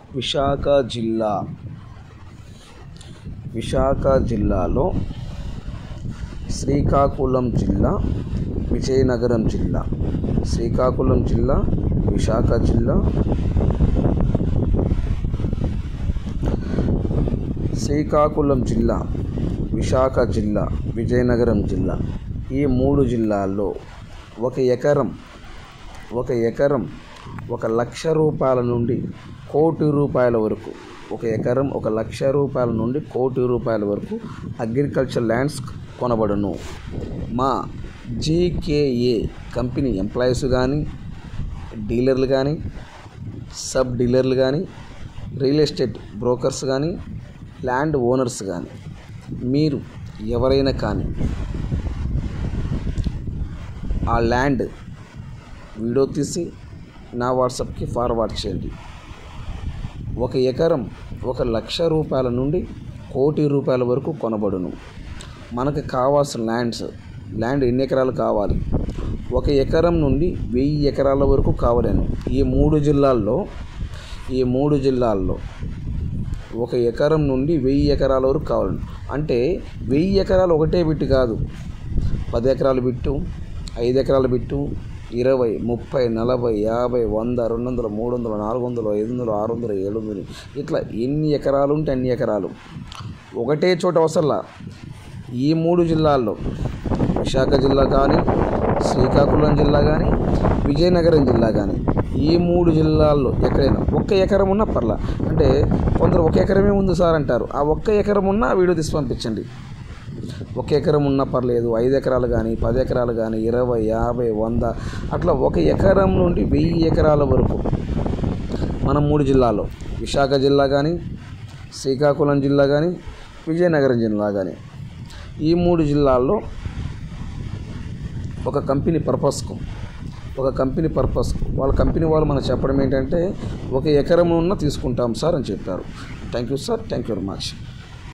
విశాఖ జిల్లా విశాఖ జిల్లాలో శ్రీకాకుళం జిల్లా విజయనగరం జిల్లా శ్రీకాకుళం జిల్లా విశాఖ జిల్లా శ్రీకాకుళం జిల్లా విశాఖ జిల్లా విజయనగరం జిల్లా ఈ మూడు జిల్లాల్లో ఒక ఎకరం ఒక ఎకరం ఒక లక్ష రూపాయల నుండి కోటి రూపాయల వరకు ఒక ఎకరం ఒక లక్ష రూపాయల నుండి కోటి రూపాయల వరకు అగ్రికల్చర్ ల్యాండ్స్ కొనబడును మా జేకేఏ కంపెనీ ఎంప్లాయీస్ కానీ డీలర్లు కానీ సబ్ డీలర్లు కానీ రియల్ ఎస్టేట్ బ్రోకర్స్ కానీ ల్యాండ్ ఓనర్స్ కానీ మీరు ఎవరైనా కానీ ఆ ల్యాండ్ వీడియో తీసి నా వాట్సాప్కి ఫార్వర్డ్ చేయండి ఒక ఎకరం ఒక లక్ష రూపాయల నుండి కోటి రూపాయల వరకు కొనబడును మనకు కావాల్సిన ల్యాండ్స్ ల్యాండ్ ఎన్ని ఎకరాలు కావాలి ఒక ఎకరం నుండి వెయ్యి ఎకరాల వరకు కావాలను ఈ మూడు జిల్లాల్లో ఈ మూడు జిల్లాల్లో ఒక ఎకరం నుండి వెయ్యి ఎకరాల వరకు కావాలను అంటే వెయ్యి ఎకరాలు ఒకటే బిట్టు కాదు పది ఎకరాలు బిట్టు ఐదు ఎకరాలు బిట్టు ఇరవై ముప్పై నలభై యాభై వంద రెండు వందలు మూడు వందలు నాలుగు వందలు ఐదు వందలు ఆరు వందలు ఏడు వందలు ఇట్లా ఎన్ని ఎకరాలు ఉంటే అన్ని ఎకరాలు ఒకటే చోట అవసరంలా ఈ మూడు జిల్లాల్లో విశాఖ జిల్లా కానీ శ్రీకాకుళం జిల్లా కానీ విజయనగరం జిల్లా కానీ ఈ మూడు జిల్లాల్లో ఎక్కడైనా ఒక్క ఎకరం ఉన్నా పర్లా అంటే కొందరు ఒక ఎకరమే ఉంది సార్ అంటారు ఆ ఒక్క ఎకరం ఉన్నా వీడియో తీసి పంపించండి ఒక ఎకరం ఉన్నా పర్లేదు ఐదు ఎకరాలు కానీ పది ఎకరాలు కానీ ఇరవై యాభై వంద అట్లా ఒక ఎకరం నుండి వెయ్యి ఎకరాల వరకు మన మూడు జిల్లాలో విశాఖ జిల్లా కానీ శ్రీకాకుళం జిల్లా కానీ విజయనగరం జిల్లా కానీ ఈ మూడు జిల్లాల్లో ఒక కంపెనీ పర్పస్కు ఒక కంపెనీ పర్పస్కు వాళ్ళ కంపెనీ వాళ్ళు మనకు చెప్పడం ఏంటంటే ఒక ఎకరం ఉన్న తీసుకుంటాం సార్ అని చెప్పారు thank you sir thank you very much